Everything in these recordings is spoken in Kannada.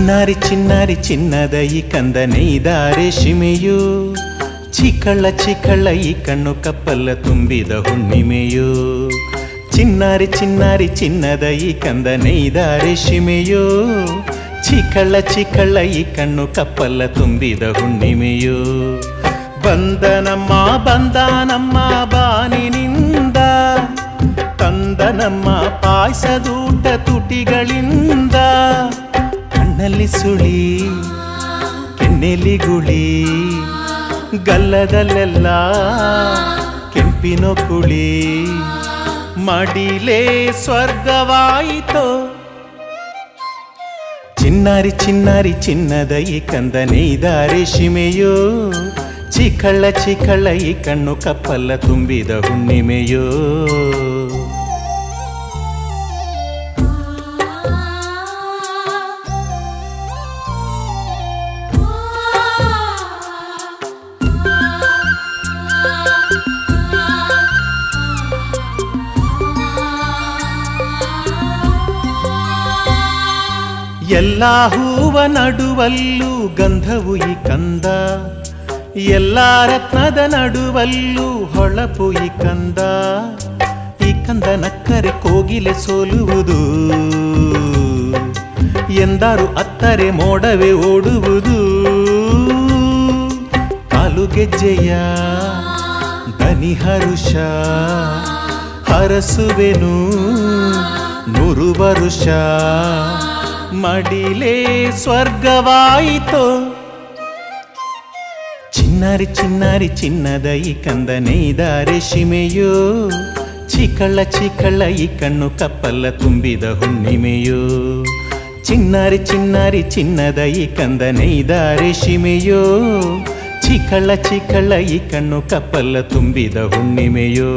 ಚಿನ್ನಾರಿ ಚಿನ್ನಾರಿ ಚಿನ್ನದ ಈ ಕಂದ ನೇಯ್ದ ರೇಷಿಮೆಯು ಚಿಕ್ಕಳ್ಳ ಚಿಕ್ಕಳ್ಳ ಈ ಕಣ್ಣು ಕಪ್ಪಲ್ಲ ತುಂಬಿದ ಹುಣ್ಣಿಮೆಯು ಚಿನ್ನಾರಿ ಚಿನ್ನಾರಿ ಚಿನ್ನದ ಈ ಕಂದ ನೇಯ್ದ ರೇಷಿಮೆಯು ಚಿಕ್ಕಳ್ಳ ಚಿಕ್ಕಳ್ಳ ಈ ಕಣ್ಣು ಕಪ್ಪಲ್ಲ ತುಂಬಿದ ಹುಣ್ಣಿಮೆಯು ಬಂದನಮ್ಮ ಬಂದನಮ್ಮ ಬಾನಿನಿಂದ ತಂದನಮ್ಮ ಪಾಯಸದೂಟ ತುಟಿಗಳಿಂದ ಕಣ್ಣಲ್ಲಿ ಸುಳಿ ಕೆನ್ನೆಲಿ ಗುಳಿ ಗಲ್ಲದಲ್ಲೆಲ್ಲ ಕೆಂಪಿನ ಕುಳಿ ಮಡಿಲೇ ಸ್ವರ್ಗವಾಯಿತೋ ಚಿನ್ನಾರಿ ಚಿನ್ನಾರಿ ಚಿನ್ನದ ಈ ಕಂದ ನೇಯ್ದ ರೇಷಿಮೆಯೋ ಚಿಕ್ಕಳ್ಳ ಚಿಕ್ಕಳ್ಳ ಈ ಕಣ್ಣು ಕಪ್ಪಲ್ಲ ತುಂಬಿದ ಹುಣ್ಣಿಮೆಯೋ ಎಲ್ಲ ಹೂವ ನಡುವಲ್ಲೂ ಗಂಧವು ಈ ಕಂದ ಎಲ್ಲ ರತ್ನದ ನಡುವಲ್ಲೂ ಹೊಳಪು ಈ ಕಂದ ಈ ಕಂದ ನಕ್ಕರೆ ಕೋಗಿಲೆ ಸೋಲುವುದು ಎಂದಾರು ಅತ್ತರೆ ಮೋಡವೇ ಓಡುವುದು ಕಾಲು ಗೆಜ್ಜೆಯ ದನಿ ಹರುಷ ಹರಸುವೆನು ನೂರು ವರುಷ ಮಡಿಲೇ ಸ್ವರ್ಗವಾಯಿತೋ ಚಿನ್ನಾರಿ ಚಿನ್ನಾರಿ ಚಿನ್ನದ ಈ ಕಂದ ನೇಯ್ದ ರೇಷಿಮೆಯೋ ಚಿಕ್ಕಳ್ಳ ಚಿಕ್ಕಳ್ಳ ಈ ಕಣ್ಣು ಕಪ್ಪಲ್ಲ ತುಂಬಿದ ಹುಣ್ಣಿಮೆಯೋ ಚಿನ್ನಾರಿ ಚಿನ್ನಾರಿ ಚಿನ್ನದ ಈ ಕಂದ ನೇಯ್ದ ರೇಷಿಮೆಯೋ ಚಿಕ್ಕಳ್ಳ ಚಿಕ್ಕಳ್ಳ ಈ ಕಣ್ಣು ಕಪ್ಪಲ್ಲ ತುಂಬಿದ ಹುಣ್ಣಿಮೆಯೋ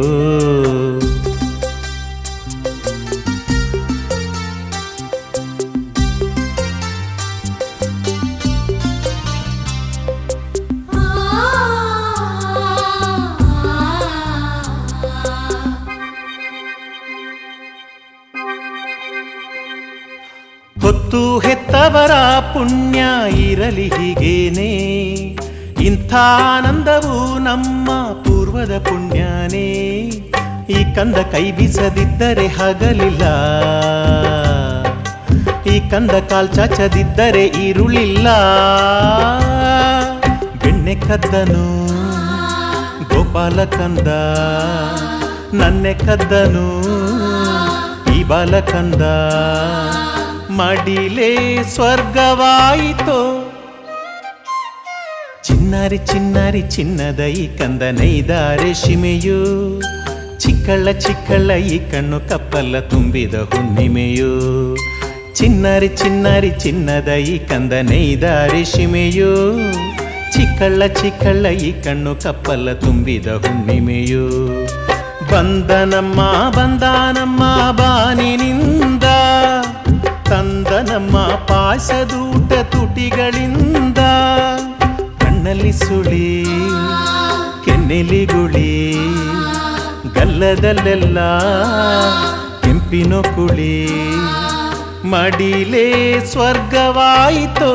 ಹೊತ್ತು ಹೆತ್ತವರ ಪುಣ್ಯ ಇರಲಿ ಹೀಗೇನೆ ಇಂಥ ಆನಂದವು ನಮ್ಮ ಪೂರ್ವದ ಪುಣ್ಯನೇ ಈ ಕಂದ ಕೈ ಬೀಸದಿದ್ದರೆ ಹಗಲಿಲ್ಲ ಈ ಕಂದ ಕಾಲ್ ಚಾಚದಿದ್ದರೆ ಈರುಳಿಲ್ಲ ಬೆಣ್ಣೆ ಕದ್ದನು ಗೋಪಾಲ ಕಂದ ನನ್ನೆ ಕದ್ದನು ಈ ಬಾಲಕಂದ ಮಡಿಲೇ ಸ್ವರ್ಗವಾಯಿತೋ ಚಿನ್ನಾರಿ ಚಿನ್ನಾರಿ ಚಿನ್ನದ ಈ ಕಂದ ನೈದ ರೇಷಿಮೆಯು ಚಿಕ್ಕಳ್ಳ ಚಿಕ್ಕಳ್ಳ ಈ ಕಣ್ಣು ಕಪ್ಪಲ್ಲ ತುಂಬಿದ ಹುಣ್ಣಿಮೆಯು ಚಿನ್ನಾರಿ ಚಿನ್ನಾರಿ ಚಿನ್ನದ ಈ ಕಂದ ನೈದ ರೇಷಿಮೆಯು ಚಿಕ್ಕಳ್ಳ ಚಿಕ್ಕಳ್ಳ ಈ ಕಣ್ಣು ಕಪ್ಪಲ್ಲ ತುಂಬಿದ ಹುಣ್ಣಿಮೆಯು ಬಂದನಮ್ಮ ಬಂದಾನಮ್ಮ ಬಾನಿನಿಂದ ತಂದನಮ್ಮ ಪಾಯಸದೂಟ ತುಟಿಗಳಿಂದ ಕಣ್ಣಲ್ಲಿ ಸುಳಿ ಕೆನ್ನೆಲಿ ಗುಳಿ ಗಲ್ಲದಲ್ಲೆಲ್ಲ ಕೆಂಪಿನ ಕುಳಿ ಮಡಿಲೇ ಸ್ವರ್ಗವಾಯಿತೋ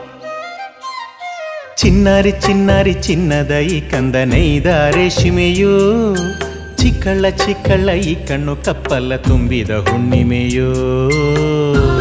ಚಿನ್ನಾರಿ ಚಿನ್ನಾರಿ ಚಿನ್ನದ ಈ ಕಂದ ನೈದ ರೇಷಿಮೆಯು ಚಿಕ್ಕಳ್ಳ ಚಿಕ್ಕಳ್ಳ ಈ ಕಣ್ಣು ಕಪ್ಪಲ್ಲ ತುಂಬಿದ ಹುಣ್ಣಿಮೆಯೋ